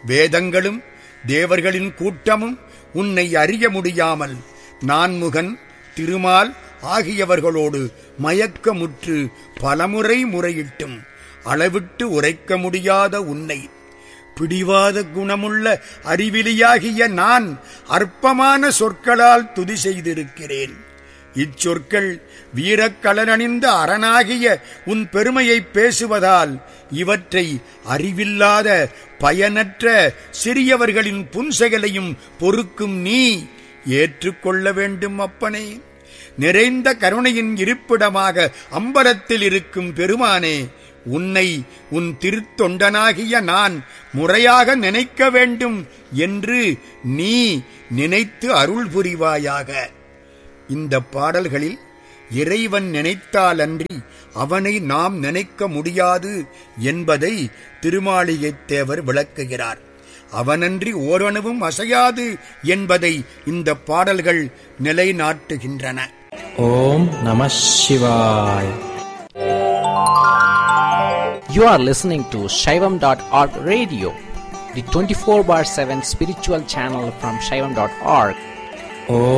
வேதங்களும் தேவர்களின் கூட்டமும் உன்னை அறிய முடியாமல் நான்முகன் திருமால் ஆகியவர்களோடு மயக்கமுற்று பலமுறை முறையிட்டும் அளவிட்டு உரைக்க முடியாத உன்னை பிடிவாத குணமுள்ள அறிவிலியாகிய நான் அற்பமான சொற்களால் துதி செய்திருக்கிறேன் இச்சொற்கள் வீரக்கலனணிந்த அரணாகிய உன் பெருமையை பேசுவதால் இவற்றை அறிவில்லாத பயனற்ற சிறியவர்களின் புன்செயலையும் பொறுக்கும் நீ ஏற்றுக்கொள்ள வேண்டும் அப்பனே நிறைந்த கருணையின் இருப்பிடமாக அம்பலத்தில் இருக்கும் பெருமானே உன்னை உன் திருத்தொண்டனாகிய நான் முறையாக நினைக்க வேண்டும் என்று நீ நினைத்து அருள் புரிவாயாக இந்த பாடல்களில் இறைவன் நினைத்தாலன்றி அவனை நாம் நினைக்க முடியாது என்பதை திருமாளிகைத் தேவர் விளக்குகிறார் அவனன்றி ஓரணுவும் அசையாது என்பதை இந்த பாடல்கள் நிலைநாட்டுகின்றன ஓம் நம சிவாய் You are listening to Shaivam.org radio, the 24 bar 7 spiritual channel from Shaivam.org. Om